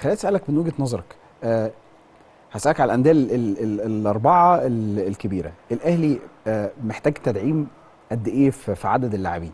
خليني اسالك من وجهه نظرك أه هسالك على الانديه ال- ال- ال- الاربعه ال- الكبيره الاهلي أه محتاج تدعيم قد ايه في في عدد اللاعبين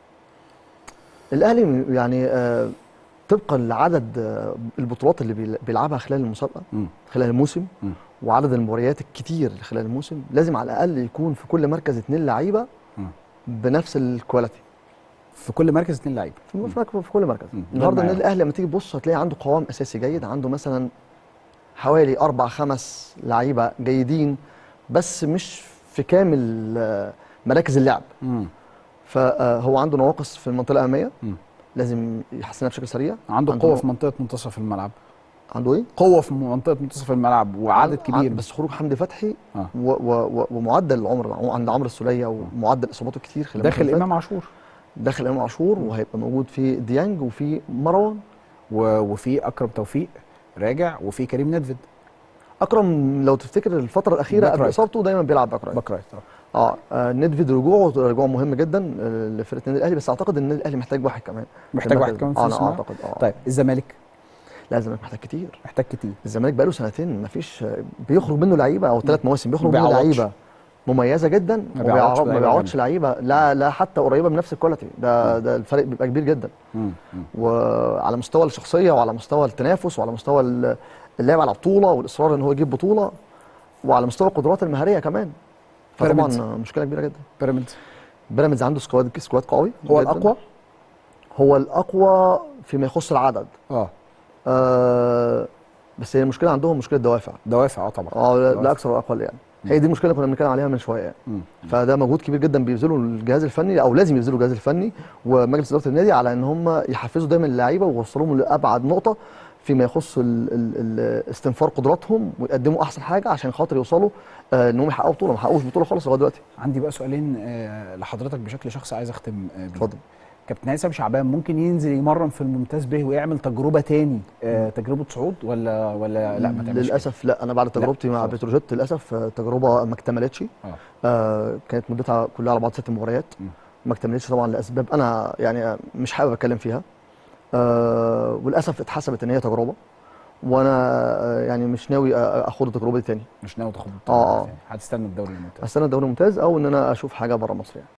الاهلي يعني آه، طبقا لعدد آه، البطولات اللي بيل- بيلعبها خلال المسابقه مم. خلال الموسم مم. وعدد المباريات الكتير اللي خلال الموسم لازم على الاقل يكون في كل مركز اتنين لعيبه مم. بنفس الكواليتي في كل مركز اثنين لعيبه في في مركز- في كل مركز مم. النهارده ده النادي الاهلي لما تيجي تبص هتلاقي عنده قوام اساسي جيد عنده مثلا حوالي اربع خمس لعيبه جيدين بس مش في كامل آه، مراكز اللعب مم. فهو عنده نواقص في المنطقه الاماميه مم. لازم يحسنها بشكل سريع عنده عنده قوه نق- في منطقه منتصف الملعب عنده ايه؟ قوه في منطقه منتصف الملعب وعدد عن- كبير بس خروج حمدي فتحي آه. و و و ومعدل العمر عند عمرو السوليه ومعدل اصاباته كتير خلال داخل الموسم اللي امام عاشور فات. داخل امام عاشور وهيبقى موجود في ديانج وفي مروان و- وفي اكرم توفيق راجع وفي كريم ندفد اكرم لو تفتكر الفتره الاخيره باك قبل رايت. اصابته دايما بيلعب باك رايت باك رايت آه. اه آه، ندفيد رجوعه رجوع مهم جدا آه، لفرقه النادي الاهلي بس اعتقد ان النادي الاهلي محتاج واحد كمان محتاج واحد المركز كمان ده. في اه نص انا الملعب؟ اعتقد اه طيب الزمالك لا الزمالك محتاج كتير محتاج كتير الزمالك بقاله سنتين مفيش بيخرج منه لعيبه او ثلاث مواسم بيخرج ما منه بيعوضش. لعيبه مميزه جدا ما وما بيعوضش بيعوض- ما لعيبة بيعوضش لعيبه لا لا حتى قريبه من نفس الكواليتي ده مم. ده الفرق بيبقى كبير جدا مم. مم. وعلى مستوى الشخصيه وعلى مستوى التنافس وعلى مستوى ال- اللعب على بطوله والاصرار ان هو يجيب بطوله وعلى مستوى القدرات المهاريه كمان بيراميدز. فطبعا مشكله كبيره جدا بيراميدز بيراميدز عنده سكواد سكواد قوي هو جداً. الاقوى هو الاقوى فيما يخص العدد اه آه بس هي المشكله عندهم مشكله دوافع دوافع اه طبعا اه لا- دوافع. لا اكثر ولا اقل يعني هي دي المشكله اللي كنا بنتكلم عليها من شويه يعني. مم. فده مجهود كبير جدا بيبذله الجهاز الفني او لازم يبذله الجهاز الفني ومجلس اداره النادي على ان هم يحفزوا دايما اللعيبه ويوصلوهم لابعد نقطه فيما يخص ال ال ال استنفار قدراتهم ويقدموا احسن حاجه عشان خاطر يوصلوا آه ان هم يحققوا بطوله ما حققوش بطوله خالص لغايه دلوقتي عندي بقى سؤالين آه لحضرتك بشكل شخصي عايز اختم آه بيهم. اتفضل كابتن هيثم شعبان ممكن ينزل يمرن في الممتاز به ويعمل تجربه تاني آه تجربه صعود ولا ولا لا ما تعملش كده؟ للاسف لا انا بعد تجربتي مع خلاص. بتروجيت للاسف آه، تجربه ما اكتملتش اه آه كانت مدتها كلها على بعض ست مباريات م. ما اكتملتش طبعا لاسباب انا يعني مش حابب اتكلم فيها آه وللاسف اتحسبت ان هي تجربه وانا آه، يعني مش ناوي أ- اخوض التجربه دي تاني مش ناوي تاخد آه، آه. تاني. هتستنى الدوري الممتاز استنى الدوري الممتاز او ان انا اشوف حاجه بره مصر يعني